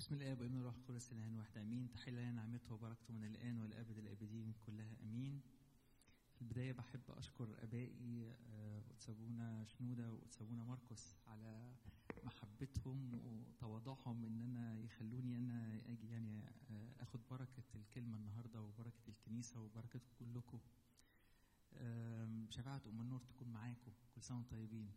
بسم الاب والابن والروح القدس الان واحد امين تحل لنا نعمته وبركته من الان والابد الابدين كلها امين في البدايه بحب اشكر ابائي آه، وتسابونا شنوده وتسابونا ماركوس على محبتهم وتواضعهم ان انا يخلوني انا اجي يعني آه، اخد بركه الكلمه النهارده وبركه الكنيسه وبركتكم كلكم آم، شفاعه ام النور تكون معاكم كل سنه وانتم طيبين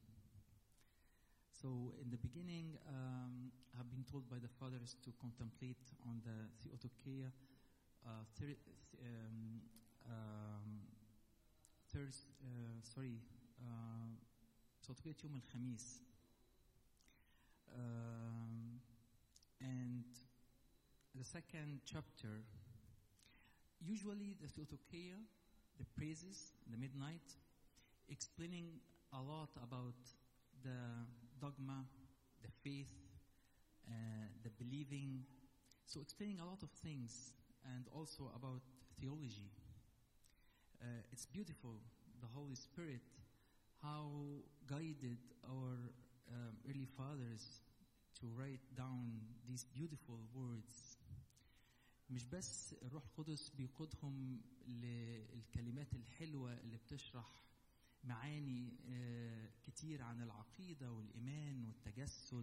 So in the beginning, um, I've been told by the fathers to contemplate on the Theotokia, uh, thir- um, um, Thurs- uh, sorry, uh, Theotokية يوم الخميس. Um, and the second chapter, usually the Theotokia, the praises, the midnight, explaining a lot about the dogma, the faith, uh, the believing. So, explaining a lot of things and also about theology. Uh, it's beautiful, the Holy Spirit, how guided our um, early fathers to write down these beautiful words. مش بس الروح القدس بيقودهم للكلمات الحلوة اللي بتشرح معاني آه، كتير عن العقيدة والإيمان والتجسد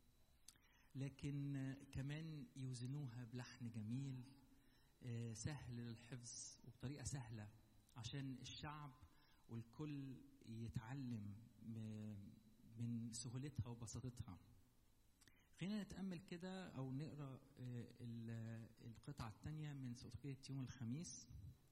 لكن آه، كمان يوزنوها بلحن جميل آه، سهل للحفظ وبطريقة سهلة عشان الشعب والكل يتعلم م- من سهولتها وبساطتها خلينا نتأمل كده أو نقرأ آه، ال- القطعة الثانية من سؤالية يوم الخميس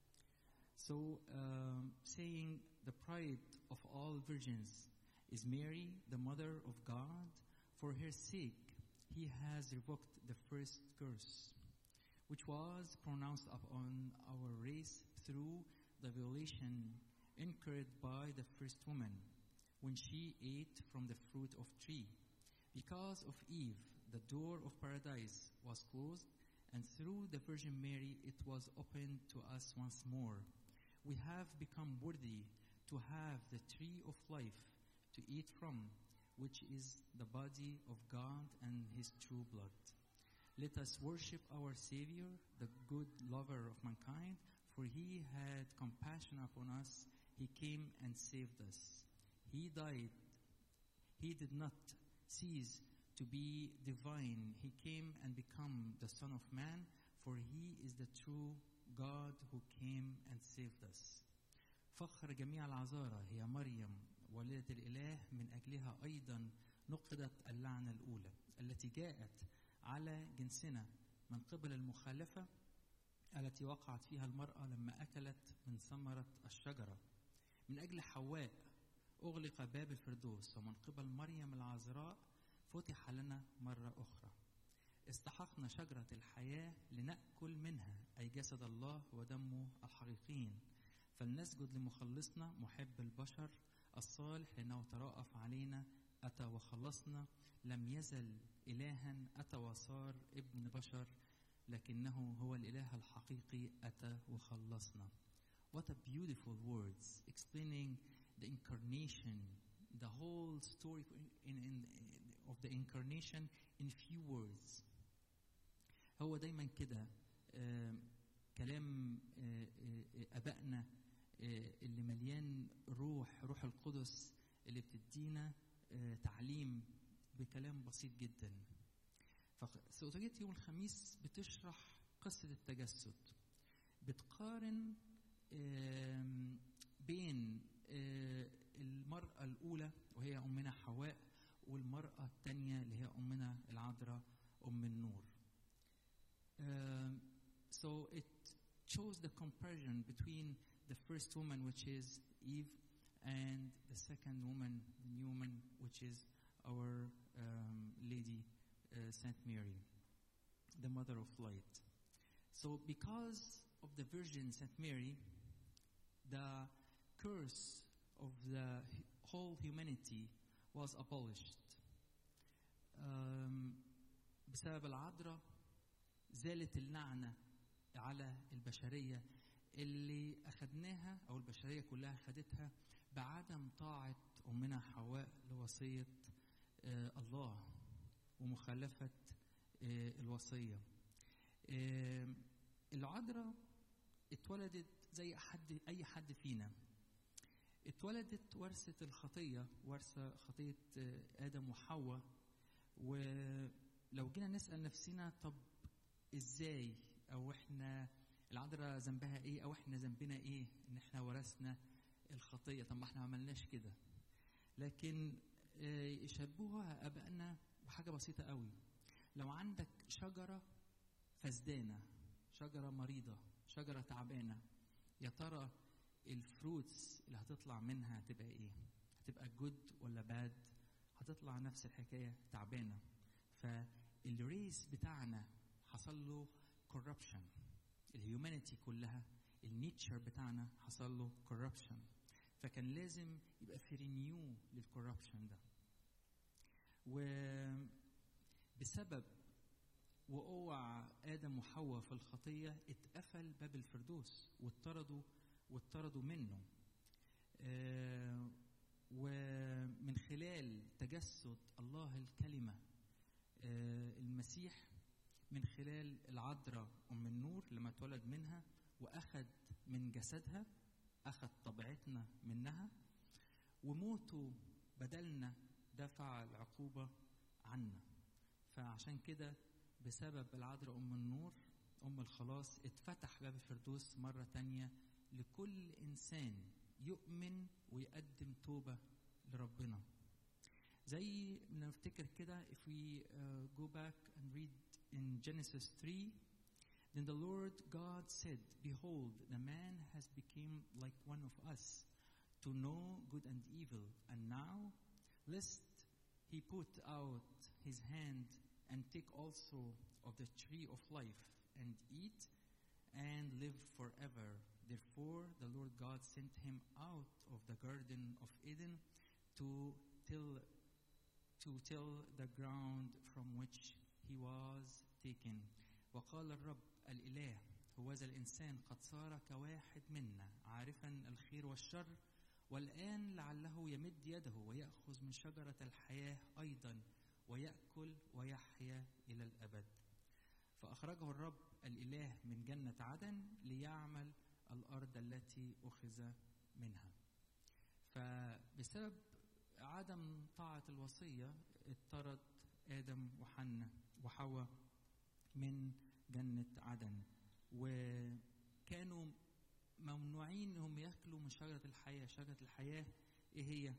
So, um, saying, the pride of all virgins is Mary, the mother of God. For her sake, he has revoked the first curse, which was pronounced upon our race through the violation incurred by the first woman when she ate from the fruit of tree. Because of Eve, the door of paradise was closed, and through the Virgin Mary it was opened to us once more we have become worthy to have the tree of life to eat from, which is the body of God and his true blood. Let us worship our Savior, the good lover of mankind, for he had compassion upon us. He came and saved us. He died. He did not cease to be divine. He came and become the Son of Man, for he is the true God who came and saved us. فخر جميع العذارى هي مريم والدة الإله من أجلها أيضا نقضت اللعنة الأولى التي جاءت على جنسنا من قبل المخالفة التي وقعت فيها المرأة لما أكلت من ثمرة الشجرة من أجل حواء أغلق باب الفردوس ومن قبل مريم العذراء فتح لنا مرة أخرى استحقنا شجرة الحياة لنأكل منها أي جسد الله ودمه الحقيقيين فلنسجد لمخلصنا محب البشر الصالح لأنه تراءف علينا أتى وخلصنا لم يزل إلها أتى وصار ابن بشر لكنه هو الإله الحقيقي أتى وخلصنا What a beautiful words explaining the incarnation, the whole story in, in, of the incarnation in few words. هو دايما كده آه، كلام آه، آه، ابائنا آه، اللي مليان روح روح القدس اللي بتدينا آه، تعليم بكلام بسيط جدا فسؤالية يوم الخميس بتشرح قصة التجسد بتقارن آم، بين آه، المرأة الأولى وهي أمنا حواء والمرأة الثانية اللي هي أمنا العذراء أم النور Um, so it shows the comparison between the first woman, which is Eve, and the second woman, the new woman, which is our um, Lady uh, Saint Mary, the Mother of Light. So, because of the Virgin Saint Mary, the curse of the hu- whole humanity was abolished. Um, بسبب العذراء زالت اللعنة على البشرية اللي أخدناها أو البشرية كلها خدتها بعدم طاعة أمنا حواء لوصية آه، الله ومخالفة آه، الوصية آه، العذراء اتولدت زي حد أي حد فينا اتولدت ورثة الخطية ورثة خطية آه، آدم وحواء ولو جينا نسأل نفسنا طب ازاي او احنا العذراء ذنبها ايه او احنا ذنبنا ايه ان احنا ورثنا الخطيه طب ما احنا ما عملناش كده لكن آه، يشبهها ابائنا بحاجه بسيطه قوي لو عندك شجره فسدانه شجره مريضه شجره تعبانه يا ترى الفروتس اللي هتطلع منها هتبقى ايه هتبقى جود ولا باد هتطلع نفس الحكايه تعبانه فالريس بتاعنا حصل له corruption الهيومانيتي كلها النيتشر بتاعنا حصل له corruption فكان لازم يبقى في رينيو للكوربشن ده وبسبب وقوع ادم وحواء في الخطيه اتقفل باب الفردوس واتطردوا واتطردوا منه آه، ومن خلال تجسد الله الكلمه آه، المسيح من خلال العذراء ام النور لما اتولد منها واخد من جسدها اخد طبيعتنا منها وموته بدلنا دفع العقوبه عنا فعشان كده بسبب العذراء ام النور ام الخلاص اتفتح باب الفردوس مره تانية لكل انسان يؤمن ويقدم توبه لربنا زي ما نفتكر كده if we uh, go back and read in Genesis 3 then the Lord God said behold the man has become like one of us to know good and evil and now lest he put out his hand and take also of the tree of life and eat and live forever therefore the Lord God sent him out of the garden of Eden to till to till the ground from which he was taken وقال الرب الإله هوذا الإنسان قد صار كواحد منا عارفا الخير والشر والآن لعله يمد يده ويأخذ من شجرة الحياة أيضا ويأكل ويحيا إلى الأبد فأخرجه الرب الإله من جنة عدن ليعمل الأرض التي أخذ منها فبسبب عدم طاعة الوصية اضطرد آدم وحنة وحواء من جنة عدن وكانوا ممنوعين انهم ياكلوا من شجرة الحياة شجرة الحياة ايه هي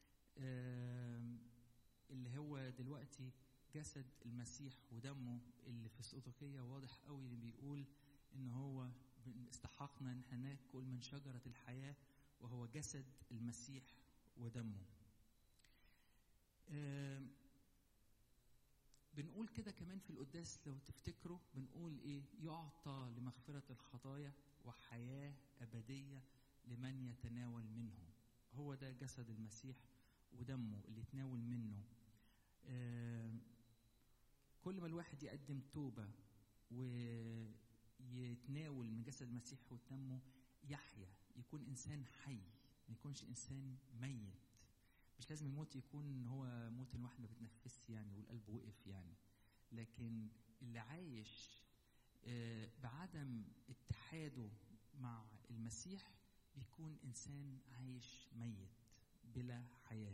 آم، اللي هو دلوقتي جسد المسيح ودمه اللي في السقطوكية واضح قوي اللي بيقول ان هو استحقنا ان احنا ناكل من شجرة الحياة وهو جسد المسيح ودمه آم، بنقول كده كمان في القداس لو تفتكروا بنقول ايه يعطى لمغفرة الخطايا وحياة أبدية لمن يتناول منه هو ده جسد المسيح ودمه اللي يتناول منه آم، كل ما الواحد يقدم توبة ويتناول من جسد المسيح ودمه يحيا يكون إنسان حي ما يكونش إنسان ميت مش لازم الموت يكون ان هو موت الواحد ما بتنفسش يعني والقلب وقف يعني لكن اللي عايش آه، بعدم اتحاده مع المسيح بيكون انسان عايش ميت بلا حياه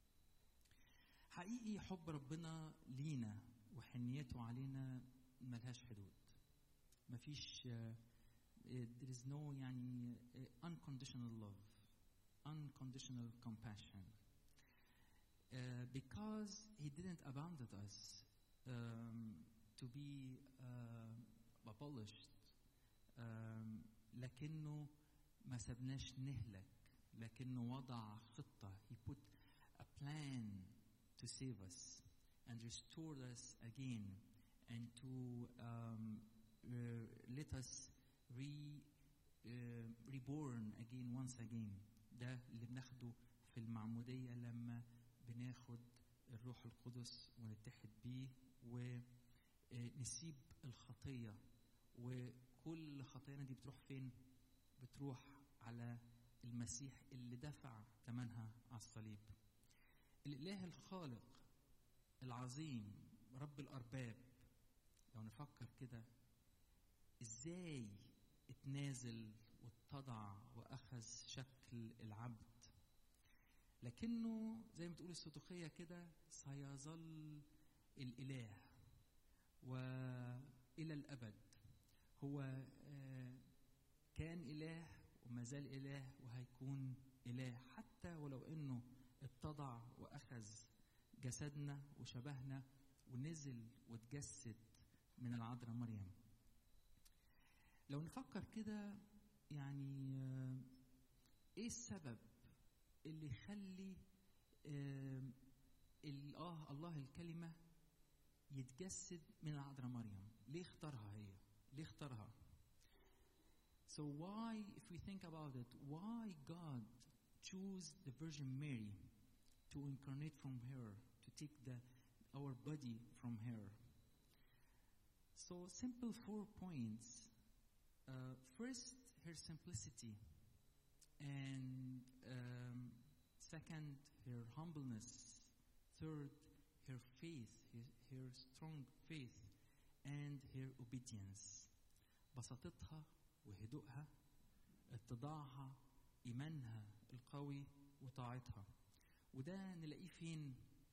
حقيقي حب ربنا لينا وحنيته علينا ملهاش حدود مفيش آه، آه، there is no يعني آه، unconditional love unconditional compassion uh, because he didn't abandon us um, to be uh, abolished um, لكنه ما سبناش نهلك لكنه وضع خطة he put a plan to save us and restore us again and to um, uh, let us re, uh, reborn again once again ده اللي بناخده في المعمودية لما بناخد الروح القدس ونتحد بيه ونسيب الخطية وكل خطايانا دي بتروح فين؟ بتروح على المسيح اللي دفع ثمنها على الصليب الإله الخالق العظيم رب الأرباب لو نفكر كده ازاي اتنازل واتضع واخذ شكل العبد لكنه زي ما تقول السطوخيه كده سيظل الاله والى الابد هو آه، كان اله وما زال اله وهيكون اله حتى ولو انه اتضع واخذ جسدنا وشبهنا ونزل واتجسد من العذراء مريم لو نفكر كده يعني آه، ايه السبب اللي يخلي آه، ال- اه الله الكلمه يتجسد من العذراء مريم ليه اختارها هي ليه اختارها So why, if we think about it, why God choose the Virgin Mary to incarnate from her, to take the, our body from her? So simple four points. Uh, first, her simplicity, and um, second, her humbleness. Third, her faith, her, her strong faith, and her obedience. بساطتها وهدوءها اتضاعها ايمانها القوي وطاعتها وده نلاقيه فين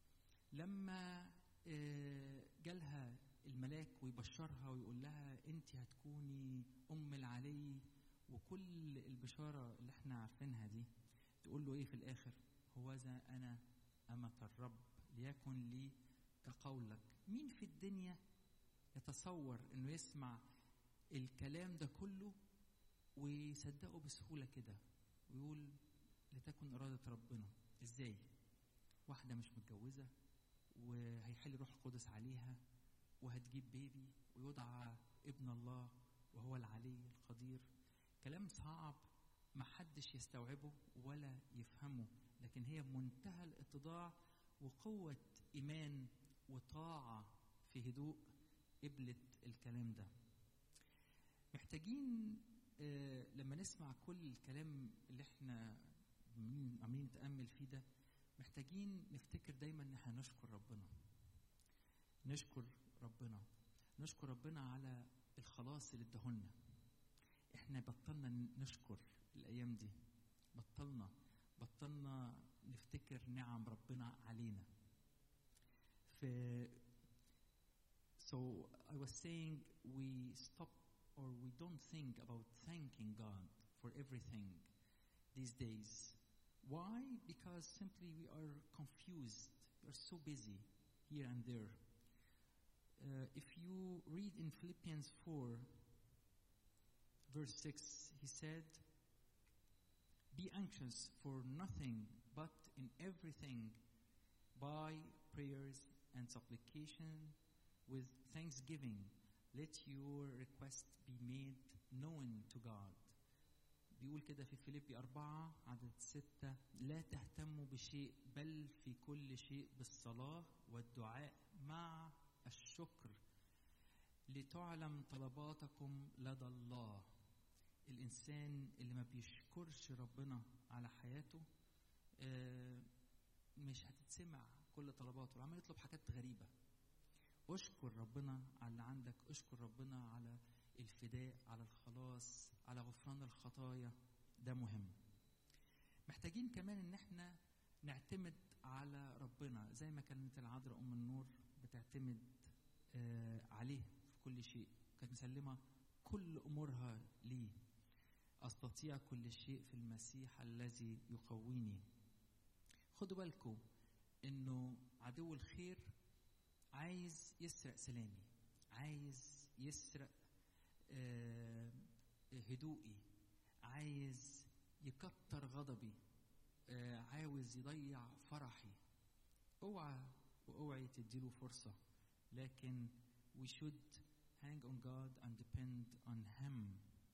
لما آه، جالها الملاك ويبشرها ويقول لها انت هتكوني ام العلي وكل البشاره اللي احنا عارفينها دي تقول له ايه في الاخر هوذا انا امه الرب ليكن لي كقولك مين في الدنيا يتصور انه يسمع الكلام ده كله ويصدقه بسهوله كده ويقول لتكن اراده ربنا ازاي واحده مش متجوزه وهيحل روح القدس عليها وهتجيب بيبي ويدعى ابن الله وهو العلي القدير كلام صعب ما حدش يستوعبه ولا يفهمه لكن هي منتهى الاتضاع وقوة إيمان وطاعة في هدوء قبلت الكلام ده محتاجين آه، لما نسمع كل الكلام اللي احنا عاملين عاملين نتأمل فيه ده محتاجين نفتكر دايما ان احنا نشكر ربنا نشكر ربنا نشكر ربنا على الخلاص اللي اداهولنا احنا بطلنا نشكر الايام دي بطلنا بطلنا نفتكر نعم ربنا علينا في So I was saying we stop or we don't think about thanking God for everything these days. Why? Because simply we are confused. We are so busy here and there. Uh, if you read in Philippians 4, verse 6, he said, Be anxious for nothing, but in everything, by prayers and supplication, with thanksgiving, let your request be made known to God. بيقول كده في فيليبي أربعة عدد ستة لا تهتموا بشيء بل في كل شيء بالصلاة والدعاء مع الشكر لتعلم طلباتكم لدى الله الإنسان اللي ما بيشكرش ربنا على حياته آه، مش هتتسمع كل طلباته عمال يطلب حاجات غريبة اشكر ربنا على اللي عندك اشكر ربنا على الفداء على الخلاص على غفران الخطايا ده مهم محتاجين كمان ان احنا نعتمد على ربنا زي ما كانت العذراء ام النور بتعتمد آه عليه في كل شيء كانت مسلمه كل امورها ليه استطيع كل شيء في المسيح الذي يقويني خدوا بالكم انه عدو الخير عايز يسرق سلامي عايز يسرق آه، هدوئي عايز يكتر غضبي آه، عاوز يضيع فرحي اوعى واوعي تديله فرصة لكن we should hang on God and depend on Him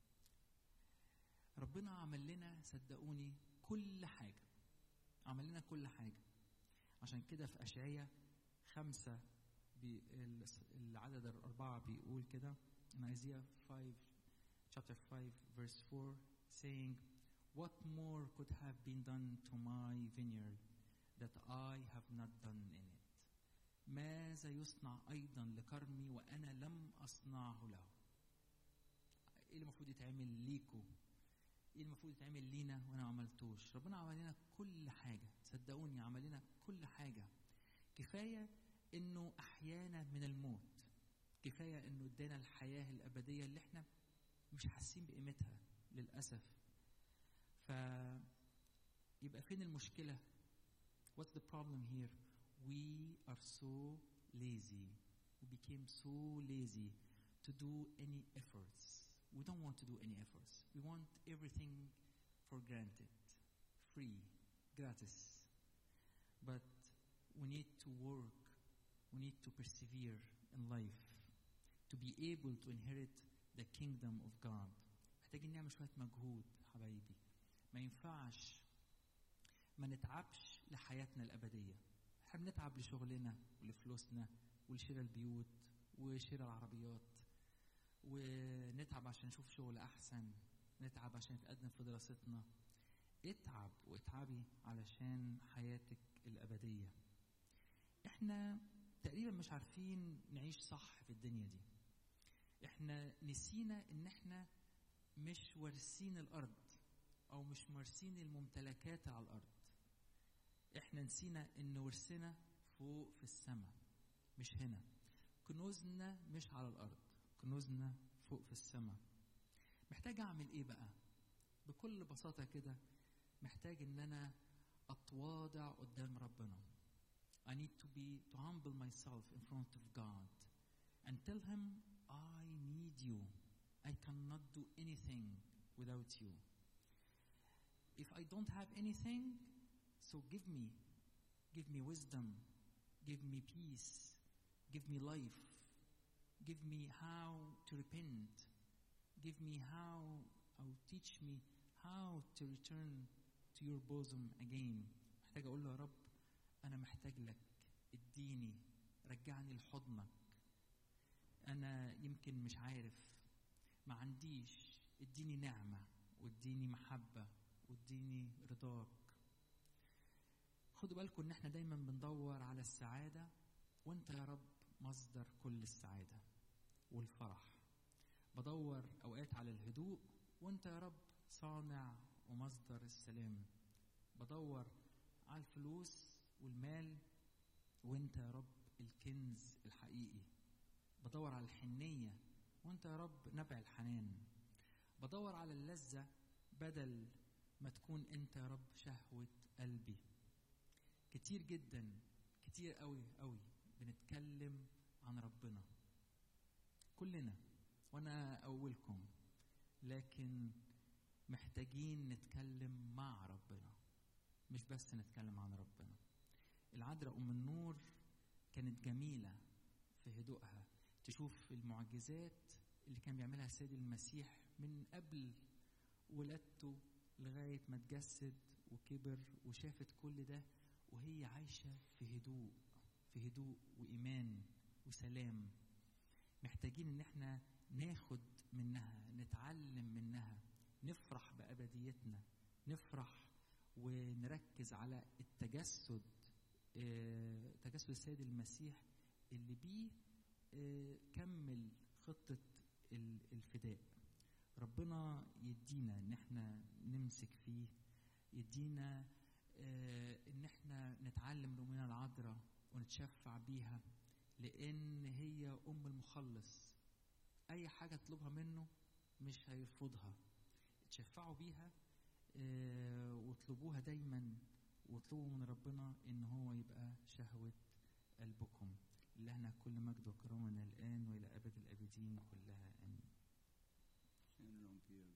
ربنا عمل لنا صدقوني كل حاجة عمل لنا كل حاجة عشان كده في أشعية خمسة بي- العدد الأربعة بيقول كده in Isaiah 5 chapter 5 verse 4 saying what more could have been done to my vineyard that I have not done in it ما ماذا يصنع أيضا لكرمي وأنا لم أصنعه له إيه اللي المفروض يتعمل ليكوا ايه المفروض يتعمل لينا وانا ما عملتوش ربنا عمل لنا كل حاجه صدقوني عمل لنا كل حاجه كفايه انه احيانا من الموت كفايه انه ادانا الحياه الابديه اللي احنا مش حاسين بقيمتها للاسف ف يبقى فين المشكله what's the problem here we are so lazy we became so lazy to do any efforts we don't want to do any efforts. We want everything for granted, free, gratis. But we need to work, we need to persevere in life to be able to inherit the kingdom of God. محتاجين نعمل شوية مجهود حبايبي ما ينفعش ما نتعبش لحياتنا الأبدية احنا بنتعب لشغلنا ولفلوسنا ولشراء البيوت وشراء العربيات ونتعب عشان نشوف شغل احسن نتعب عشان نتقدم في دراستنا اتعب واتعبي علشان حياتك الابديه احنا تقريبا مش عارفين نعيش صح في الدنيا دي احنا نسينا ان احنا مش وارثين الارض او مش وارثين الممتلكات على الارض احنا نسينا ان ورثنا فوق في السماء مش هنا كنوزنا مش على الارض كنوزنا فوق في السماء محتاج اعمل ايه بقى بكل بساطة كده محتاج ان انا اتواضع قدام ربنا I need to be to humble myself in front of God and tell him I need you I cannot do anything without you if I don't have anything so give me give me wisdom give me peace give me life give me how to repent give me how or teach me how to return to your bosom again محتاج اقول له يا رب انا محتاج لك اديني رجعني لحضنك انا يمكن مش عارف ما عنديش اديني نعمه واديني محبه واديني رضاك خدوا بالكم ان احنا دايما بندور على السعاده وانت يا رب مصدر كل السعاده والفرح بدور اوقات على الهدوء وانت يا رب صانع ومصدر السلام بدور على الفلوس والمال وانت يا رب الكنز الحقيقي بدور على الحنيه وانت يا رب نبع الحنان بدور على اللذه بدل ما تكون انت يا رب شهوه قلبي كتير جدا كتير قوي قوي بنتكلم عن ربنا كلنا وانا اولكم لكن محتاجين نتكلم مع ربنا مش بس نتكلم عن ربنا العذراء ام النور كانت جميله في هدوءها تشوف المعجزات اللي كان بيعملها السيد المسيح من قبل ولادته لغايه ما اتجسد وكبر وشافت كل ده وهي عايشه في هدوء في هدوء وايمان وسلام محتاجين ان احنا ناخد منها نتعلم منها نفرح بابديتنا نفرح ونركز على التجسد آه، تجسد السيد المسيح اللي بيه آه، كمل خطة ال- الفداء ربنا يدينا ان احنا نمسك فيه يدينا آه، ان احنا نتعلم رومنا العذراء ونتشفع بيها لان هي ام المخلص اي حاجه تطلبها منه مش هيرفضها تشفعوا بيها آه، واطلبوها دايما واطلبوا من ربنا ان هو يبقى شهوه قلبكم لهنا كل مجد وكرامه من الان والى ابد الابدين كلها امين Shannon Pierre.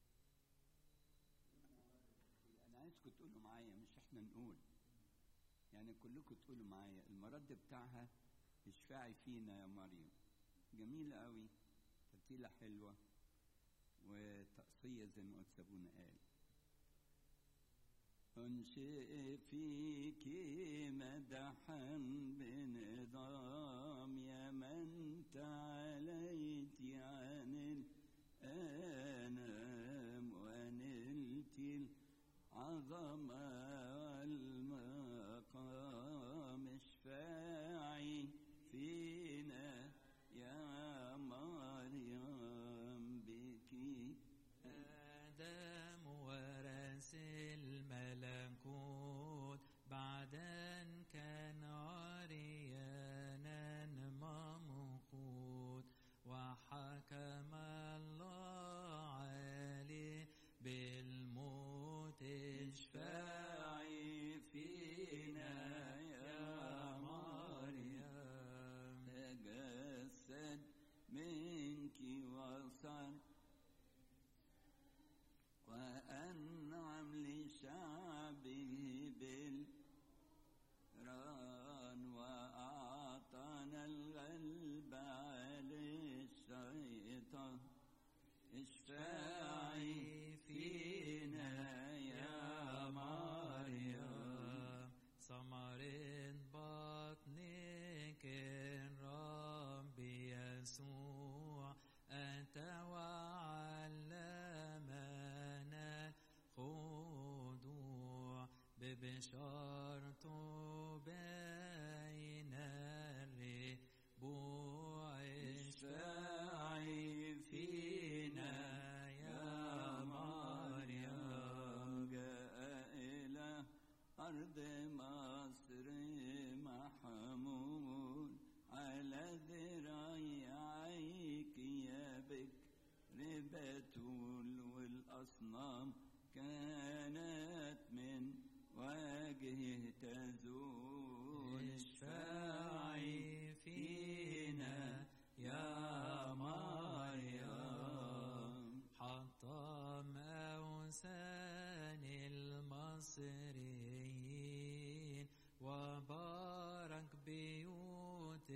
انا عايزكم تقولوا معايا مش احنا نقول يعني كلكم تقولوا معايا المرد بتاعها اشفعي فينا يا مريم جميلة قوي ترتيلة حلوة وتقصية زي ما قلت ابونا قال انشئ فيك مدحا بنظام يا من تعاليت عن الانام ونلت العظمه والمقام اشفعي فينا يا مريم بك آدم ورث الملكوت بعد أن كان عريانا ممقوت وحكم الله عليه بالموت اشفعي فينا يا مريم تجسد منك وصار وأنعم لشعبه بالران وأعطانا الغلب على الشيطان اشفعي فينا يا مريم ثمر بطنك الرب يسوع أتى وعلمنا الخضوع ببشارته بين الربوع اشفعي فينا يا مريم جاء إلى أرض مصر محمول على ذراعيك يا بكر بتول والأصنام كانت من وجهه تزول اشفعي فينا يا مريم حطم أوثان المصريين وبارك بيوت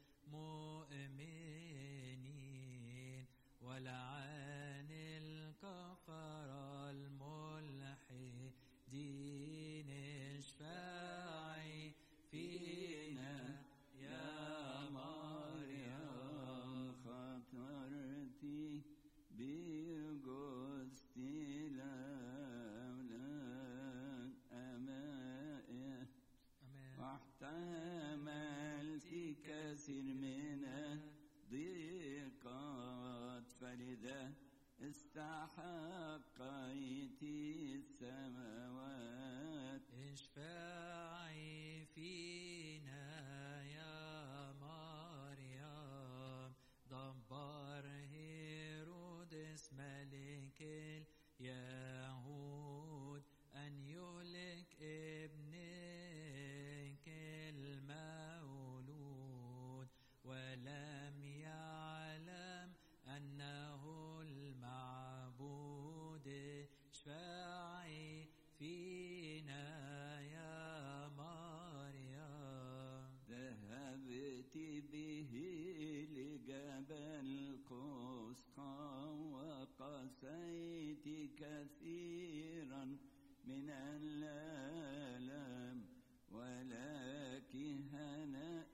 المؤمنين ولعن الكفر الملحدين اشفعي فينا يا مريم خطرتي بجوزتي لولا أمائه أمان واحتملت كثير من الضيقات فلذا استحقيت السماوات اشفعي فينا يا مريم دبر هيرودس ملك اليهود أن يهلك ابنك المولود ولم يعلم أنه المعبود اشفعي فينا يا مريم ذهبت به لجبل قسقى وقسيت كثيرا من الآلام ولك هناء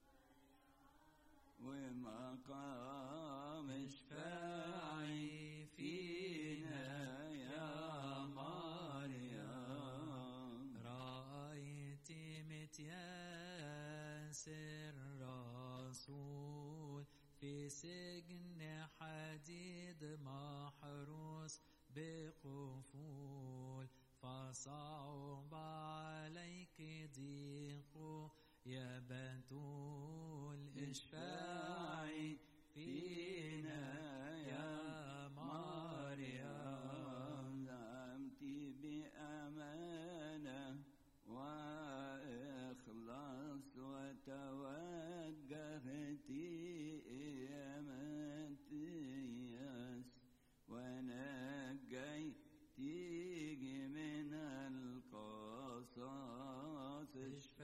ومقام اشفعي فينا يا مريم رأيت متياس الرسول في سجن حديد محروس بقفول فصعب عليك ضيقه يا بتول اشفعي فينا يا مريم نعمت بأمانة وإخلاص وتوجهت يا متياس ونجيتك من القصاص اشفعي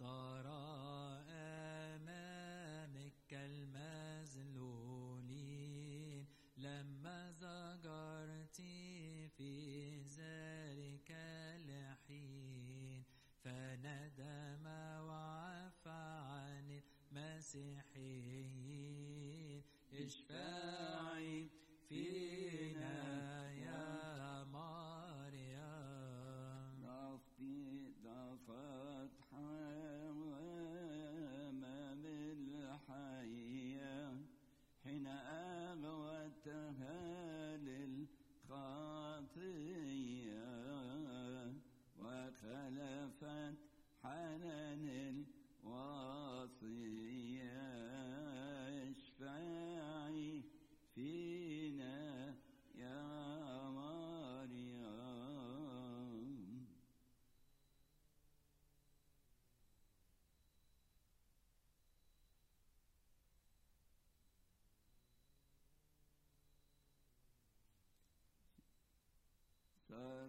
صار أمامك كالمذلولين لما زجرت في ذلك الحين فندم وعفى عن المسيحيين اشفعي فينا يا مريم ضفتي ضفت حمام الحياة حين أغوتها للخطية وخلفت حنان الوصية اشفعي فينا يا مريم صار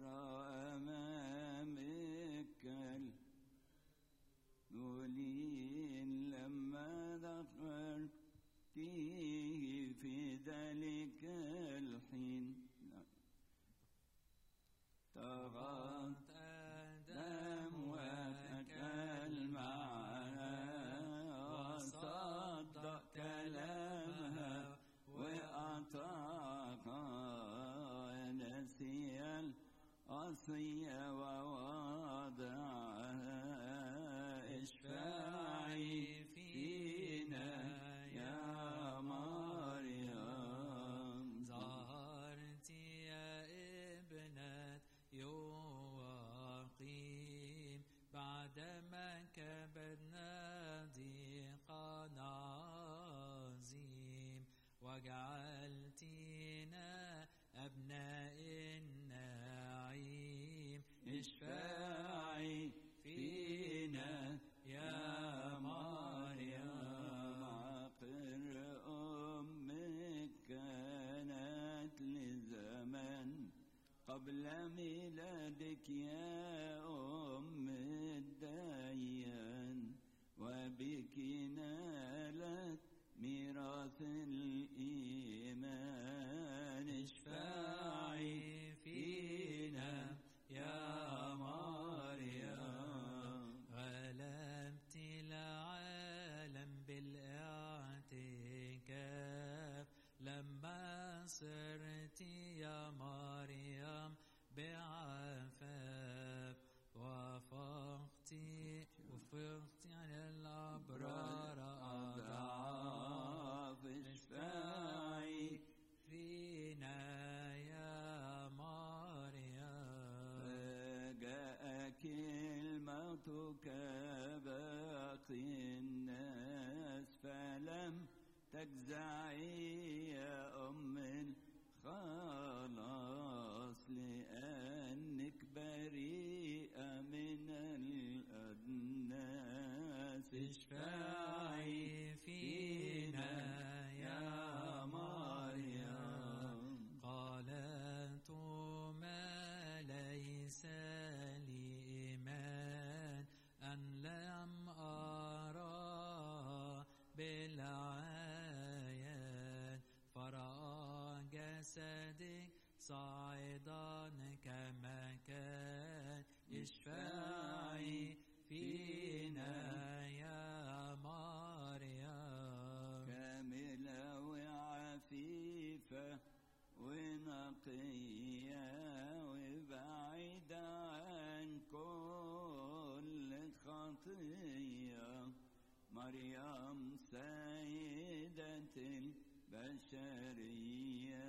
أمامك الولين لما دخلت فيه في ذلك الحين طغت آدم وتكل معها وصدق كلامها وأطاعها نسي الأصية ووضعها اشفعي فينا يا مريم ظهرت يا ابنة يواقيم بعدما كبدنا ضيقا عظيم وجعلتنا أبناء النعيم اشفعي فينا يا مريم عقر أمك كانت لزمن قبل ميلادك يا أم الديان وبك نالت ميراث الإيمان اشفعي فينا يا مريم غلبت العالم بالاعتكاف لما صرت يا مريم بعفاف وافقت وفقت على الأبرار أضعاف اشفعي فينا يا مريم جاءك الموت كباقي الناس فلم تجزعي يا أم الخلاص لأنك بريئة من الأدناس اشفعي فينا يا مريم قالت ما ليس لي إيمان أن لم أرى بالعيان فرأى جسدك صاعدا كما كان اشفعي فينا يا مريم كاملة وعفيفة ونقية وبعيدة عن كل خطية مريم سيدة البشرية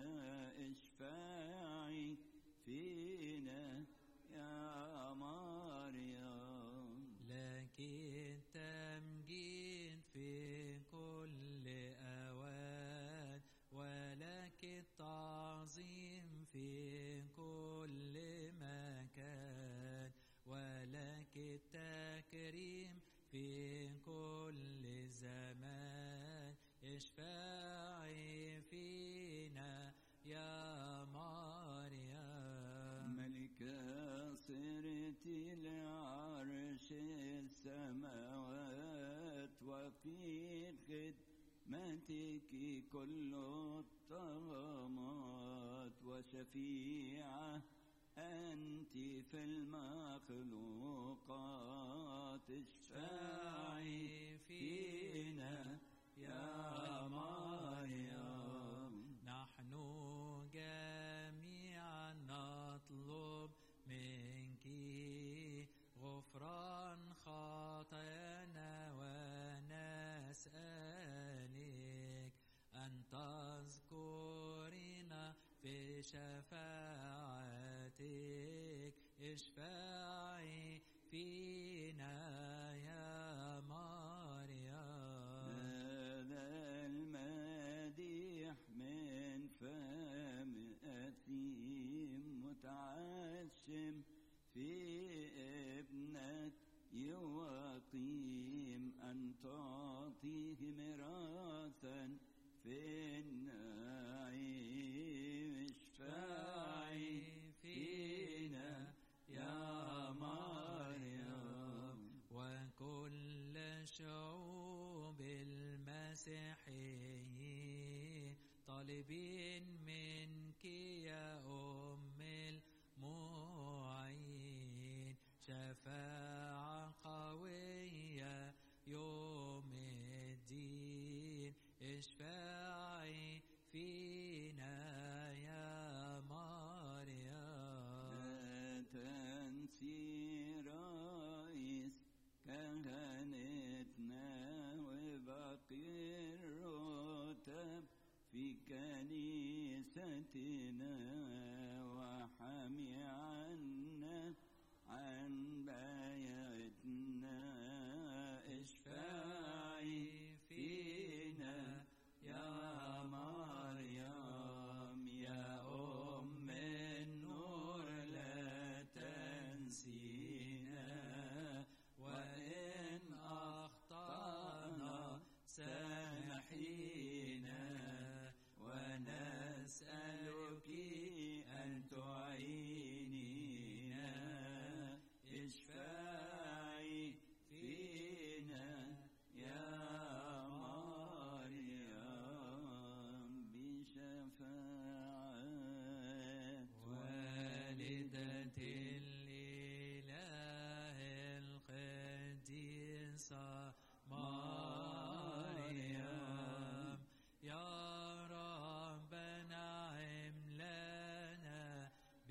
اشفعي فينا يا مريم لكن تمجيد في كل أوان ولك التعظيم في كل مكان ولك التكريم في كل زمان اشفعي فينا يا مريم ملكة صرت العرش السماء رحمتك كل الطغمات وشفيعة أنت في المخلوقات اشفعي فينا يا مريم نحن جميعا نطلب منك غفران خطايانا ونسألك أن تذكرنا في شفاعتك اشفعي فينا يا مريم هذا المديح من فم أثيم متعشم في ابنة يواقيم أن تعطيه ميراثا في النعيم اشفعي فينا يا مريم وكل شعوب المسيحيين طالبين منك يا أم المعين شفاعة قوية يوم الدين اشفعي فينا يا مريم لا تنسي رئيس كهنتنا وباقي الرتب في كنيستنا وحمي عنا عن بيتنا اشفعي فينا يا مريم يا أم النور لا تنسينا وإن أخطأنا سامحينا ونسألك أن تعينينا اشفعي فينا يا مريم بشفاعة والدة الإله القديسة مريم يا رب نعم لنا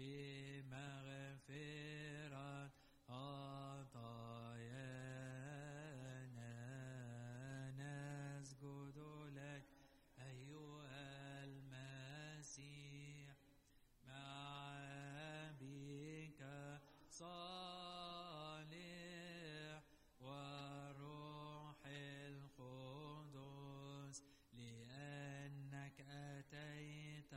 بمغفرة خطايانا نسجد لك أيها المسيح مع أبيك صالح والروح القدس لأنك أتيت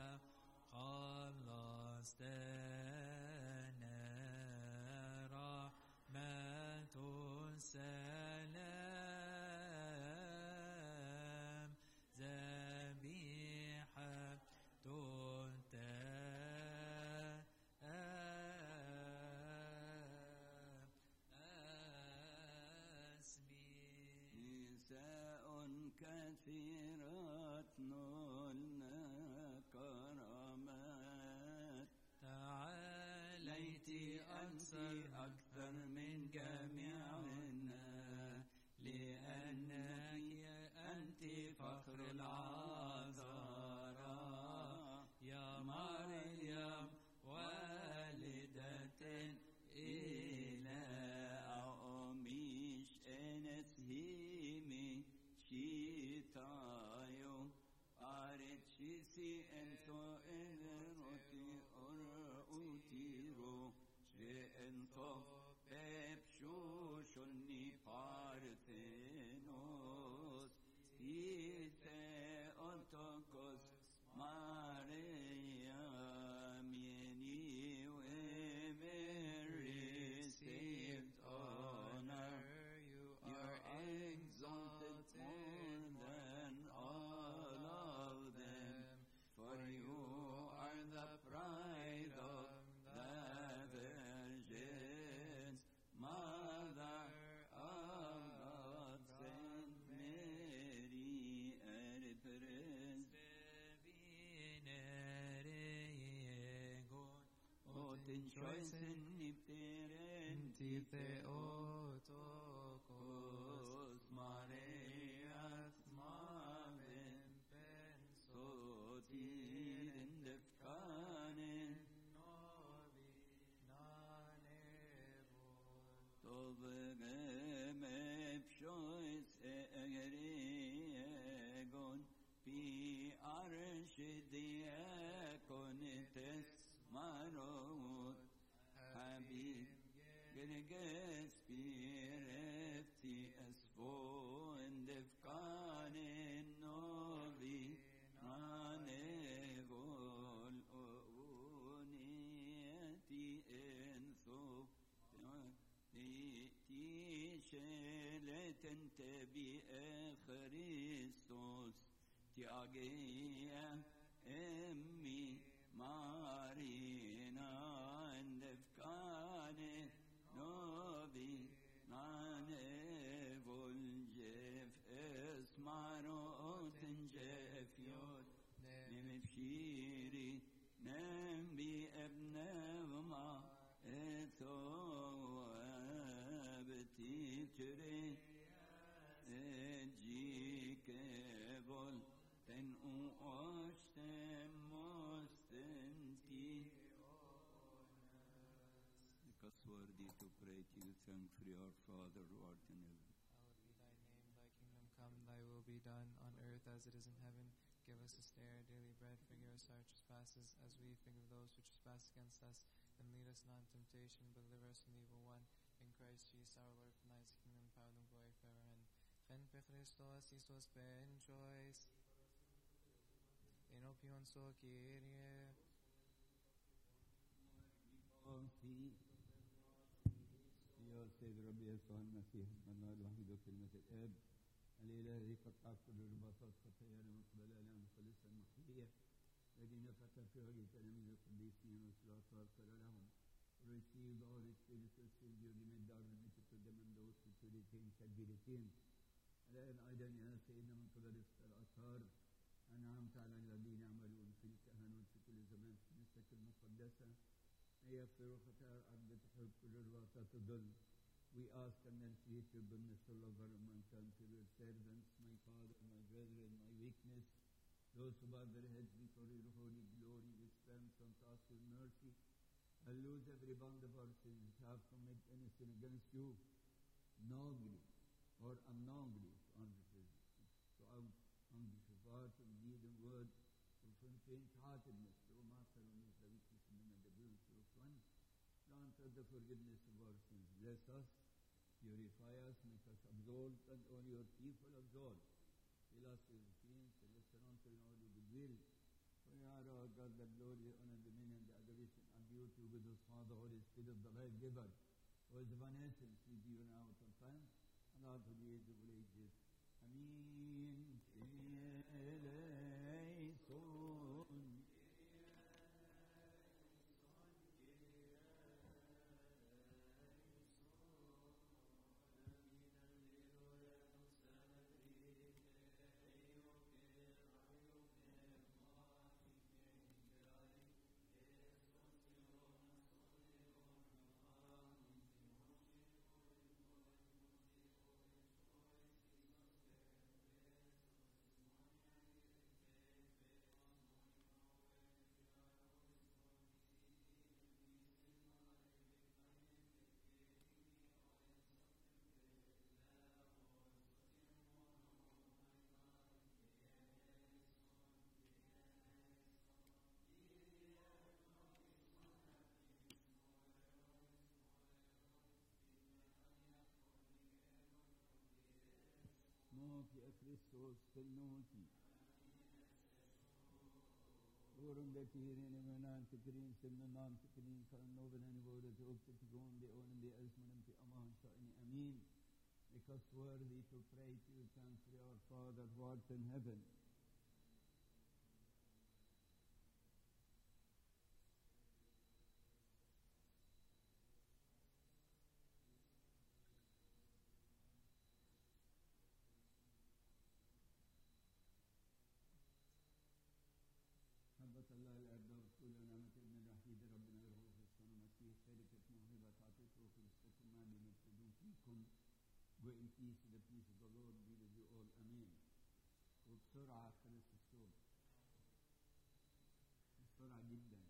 خلصتنا رحمة السلام ذبيحة أسمي نساء كثيرات نلنا كرامات تعاليت أنت أكثر أكثر من جميعنا لأنك أنت فخر العذراء يا مريم والدة إله أميش أنس هيمي شيطايو أرد شيسي أنتو إنروتي أرؤتيرو شيء Rejoicing nipteren Titheotokos Marias Maven Sotiren defkanen Novi Nanevol Tobgem epshois egeregon Pi arshdiakon tesmarot Habib Gerges pirefti esfo endefkanen novi Nanevol Unieti enso تشلت انت بخريستوس تياجيا امي مارينا اندفكان نوبي ناني فولجف اسمارو تنجف يوت نمبشيري نمبي ابن وما ثوابتي تري اجيك بول تن اوشتم مستنتي Make us worthy to pray to you, thankfully, our Father who art in heaven. Hallowed be thy name, thy kingdom come, thy will be done on earth as it is in heaven. Give us this day our daily bread, forgive us our trespasses as we forgive those who trespass against us. And lead us not into temptation, but deliver us from the evil one. In Christ Jesus our Lord, for thine is the kingdom, power, and glory forever. Amen. Fen pe Christos, Isos ben choice. Enopion so Kyrie. في يا سيد ربي يسوع المسيح اسمنا الوحيد وكلمة الآب الإله الذي قطع كل رباطات خطايا المقبلة لنا خلصا المحيية الذين فتح في وجه تلاميذ القديسين والصلاة قال لهم receive the Holy Spirit to fill you remit the armament to them and those who to retain shall be retained الآن أيضا يا سيدنا من قبل الآثار أنعمت على الذين يعملون في الكهنوت في كل زمان في كنيستك المقدسة يغفر خطايا الأرض تحب كل الوسط تضل We ask and then create your goodness all over among to your servants, my Father, my brethren, my weakness, those who bow their heads before your holy glory, with strength and ask your mercy, and lose every bond of our sins, have committed any sin against you, knowingly or unknowingly, to unbelief and deed and word, or from faint-heartedness, through master and the weakness and in the will of one. Grant us the forgiveness of our sins. Bless us, purify us, make us absolved, and all your people absolved. Fill us with peace, and listen unto in all your goodwill. For you are our God, the glory, the honor, the dominion, the adoration, and beauty with us, Father, Holy Spirit, the life giver, who is of an essence with you now at all time, and all to the age of all ages. Amen. Eleison. Moti a Christos tenuti. Orum de tirin emanant kirin simnanan kirin kan noven and voda to up to go on the own and the elsman to aman sha'ini amin. Make us worthy to pray to you, thankfully our Father who art in heaven. محبة الله الآب ورسول ونعمة ابن الوحيد ربنا الروح الصالح معاكم go in peace the peace of the Lord be with you all amen وبسرعة خلص الصوم بسرعة جدا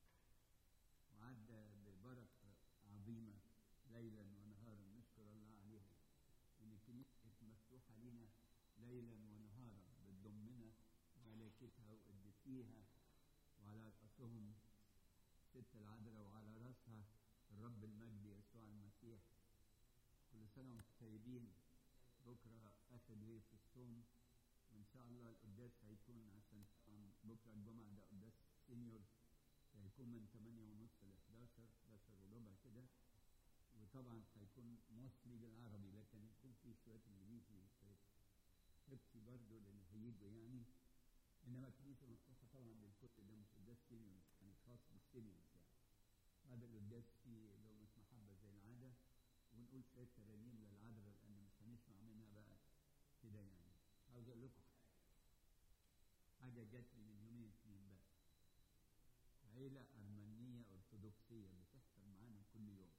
وعدى ببركة عظيمة ليلا ونهارا نشكر الله عليها ان الكنيسة مفتوحة لنا ليلا ونهارا بتضمنا ملائكتها وقدسيها وعلى رأسهم ست العذراء وعلى رأسها الرب المجد يسوع المسيح كل سنة وانتم طيبين بكرة آخر ليلة في الصوم وإن شاء الله القداس هيكون عشان طبعا بكرة الجمعة ده قداس سينيور هيكون من 8 ونص ل 11 11 وربع كده وطبعا هيكون موستلي بالعربي لكن يكون في شوية انجليزي شوية تبكي برضه لان هيجوا يعني انما الكنيسه مفتوحه طبعا للكل ده مش قداس سينيور يعني خاص بالسينيورز يعني هذا القداس فيه لغه محبه زي العاده ونقول شويه ترانيم للعذراء لان مش هنسمع منها بقى كده يعني عاوز اقول لكم حاجه جات لي من يومين اتنين بقى عيله ارمنيه ارثوذكسيه بتحصل معانا كل يوم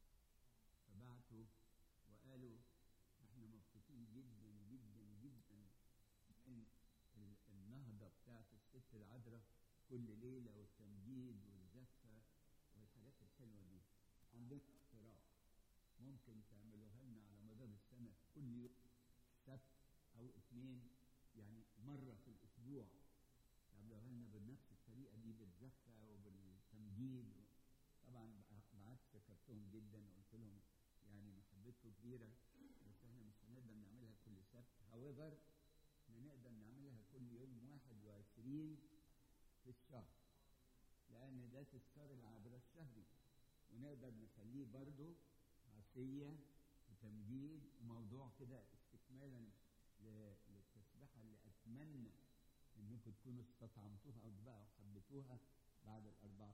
فبعتوا وقالوا احنا مبسوطين جدا جدا جدا من ال- النهضه بتاعت الست العذراء كل ليله والتمجيد والزفه والحاجات الحلوه دي عندنا اقتراح ممكن تعملوها لنا على مدار السنه كل يوم سبت او اثنين يعني مره في الاسبوع تعملوها لنا بنفس الطريقه دي بالزفه وبالتمجيد طبعا بعت شكرتهم جدا وقلت لهم يعني محبتكم كبيره بس احنا مش هنقدر نعملها كل سبت however احنا نقدر نعملها كل يوم 21 في الشهر لان ده تذكار العذراء الشهري ونقدر نخليه برضه عشيه وتمجيد وموضوع كده استكمالا ل- للتسبحه اللي اتمنى انكم تكونوا استطعمتوها او بقى وحبيتوها بعد الاربعه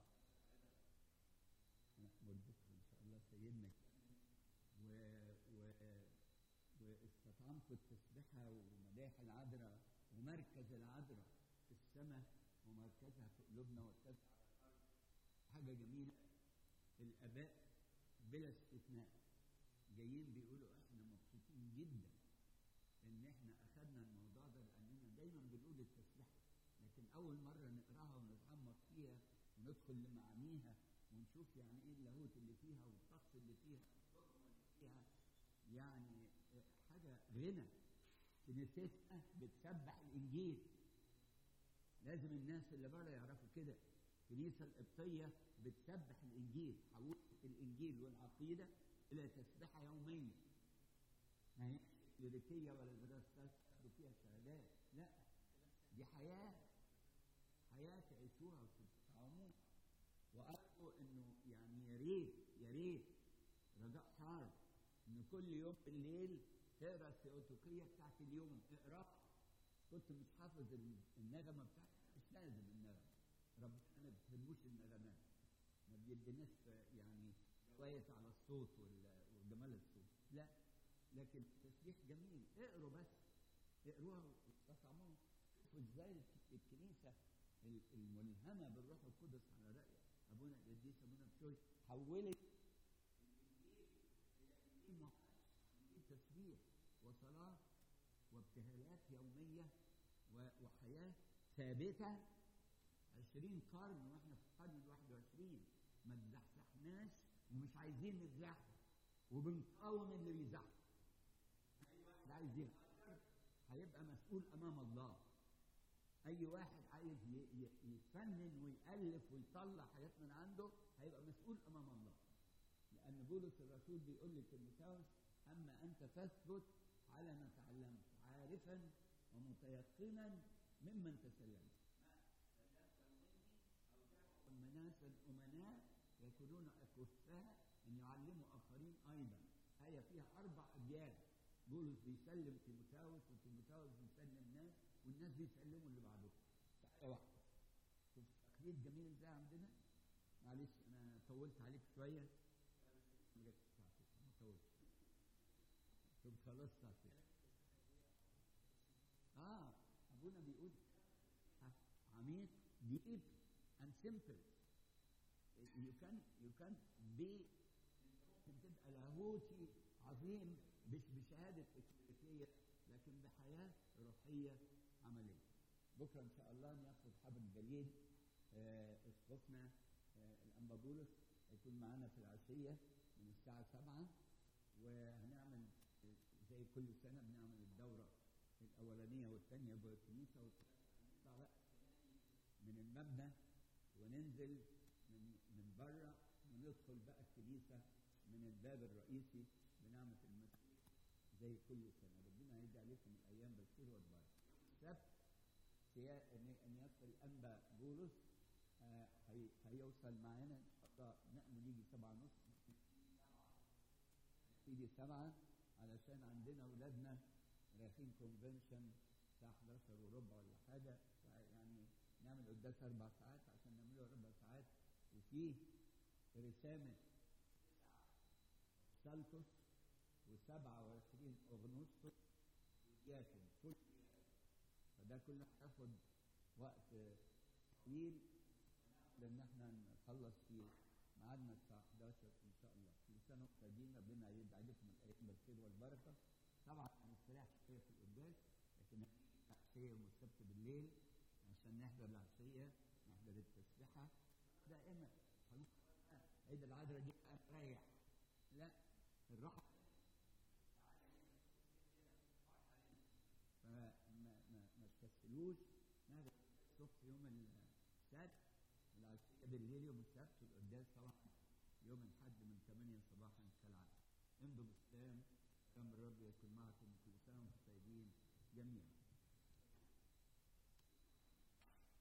نأمل بكره ان شاء الله سيدنا و... و... واستطعمتوا التسبحه ومداح العذراء ومركز العذراء في السماء ومركزها في قلوبنا وارتفع على الارض حاجه جميله الاباء بلا استثناء جايين بيقولوا احنا مبسوطين جدا ان احنا اخذنا الموضوع ده لاننا دايما بنقول التسبيحه لكن اول مره نقراها ونتعمق فيها وندخل لمعانيها ونشوف يعني ايه اللاهوت اللي فيها والطقس اللي فيها والحكمه اللي فيها يعني حاجه غنى كنيستنا بتسبح الانجيل لازم الناس اللي بره يعرفوا كده الكنيسه القبطيه بتسبح الانجيل حولت الانجيل والعقيده الى تسبحه يوميه ما هي كليريكيه ولا دراسات تاخدوا فيها شهادات لا دي حياه حياه تعيشوها وتتعاموها وقالوا انه يعني يا ريت يا ريت رجاء حار ان كل يوم بالليل تقرا الثيوتوكيه بتاعت اليوم اقراها كنت مش حافظ ال- النغمه بتاعتها مش لازم النغمه ربنا ما بيحبوش النغمات ما بيديناش يعني روايه على الصوت وال- وجمال الصوت لا لكن التسبيح جميل اقروا بس اقروها واستطعموها شوفوا ازاي الك- الكنيسه ال- الملهمه بالروح القدس على راي ابونا القديس ابونا بشوي حولت الانجيل ما انجيل تسبيح وصلاه وابتهالات يوميه و- وحياه ثابته 20 قرن واحنا في القرن ال 21 ما اتزحزحناش ومش عايزين نتزحزح وبنقاوم اللي بيزحزح اي واحد عايز يغير هيبقى مسؤول امام الله اي واحد عايز ي- ي- يفنن ويالف ويطلع حاجات من عنده هيبقى مسؤول امام الله لان بولس الرسول بيقول لتيموثاوس اما انت فاثبت على ما تعلمت عارفا ومتيقنا ممن تسلمت مناسا أمناء يكونون أكفاء أن يعلموا آخرين أيضا آية فيها أربع أجيال بولس بيسلم تيموثاوس وتيموثاوس بيسلم ناس والناس بيسلموا اللي بعدهم في آية واحدة شوف التقليد جميل ازاي عندنا معلش أنا طولت عليك شوية ما طولت شوف خلصت على كده اه ابونا بيقول عميق deep and simple you can you can be ممكن تبقى لاهوتي عظيم مش بشهاده اكليريكيه لكن بحياه روحيه عمليه. بكره ان شاء الله ناخد حبل الجليل آه، اسقفنا آه، الانبا بولس هيكون معانا في العشيه من الساعه 7 وهنعمل زي كل سنه بنعمل الدوره الاولانيه والثانيه جوه الكنيسه ونطلع بقى من المبنى وننزل من من بره وندخل بقى الكنيسه من الباب الرئيسي بنعمه المسيح زي كل سنه ربنا هيدي عليكم الايام بالخير والبركه. السبت سيا- ان ان يصل الانبا بولس آه، هي- هيوصل معانا ان شاء الله نأمل يجي سبعة ونص يجي سبعة علشان عندنا أولادنا رايحين كونفنشن الساعة 11 وربع ولا حاجة يعني نعمل قداس أربع ساعات عشان نعمله أربع ساعات وفيه رسامة سالتوس و27 أغنوستوس وياتم كل فده كله هياخد وقت طويل لان احنا نخلص في ميعادنا الساعه 11 ان شاء الله كل سنه وانتم طيبين ربنا يرد عليكم الايام بالخير والبركه طبعا هنستريح شويه في القداس لكن العشيه يوم السبت بالليل عشان نحضر العشيه نحضر التسبيحه دائما خلاص عيد العذراء دي بقى نريح لا الراحه فما ما ما تكسلوش نهدى الصبح يوم السبت العشية بالليل يوم السبت والقداس طبعا يوم الحد من 8 صباحا كالعادة امضوا بالسلام سلام الرب يكون معكم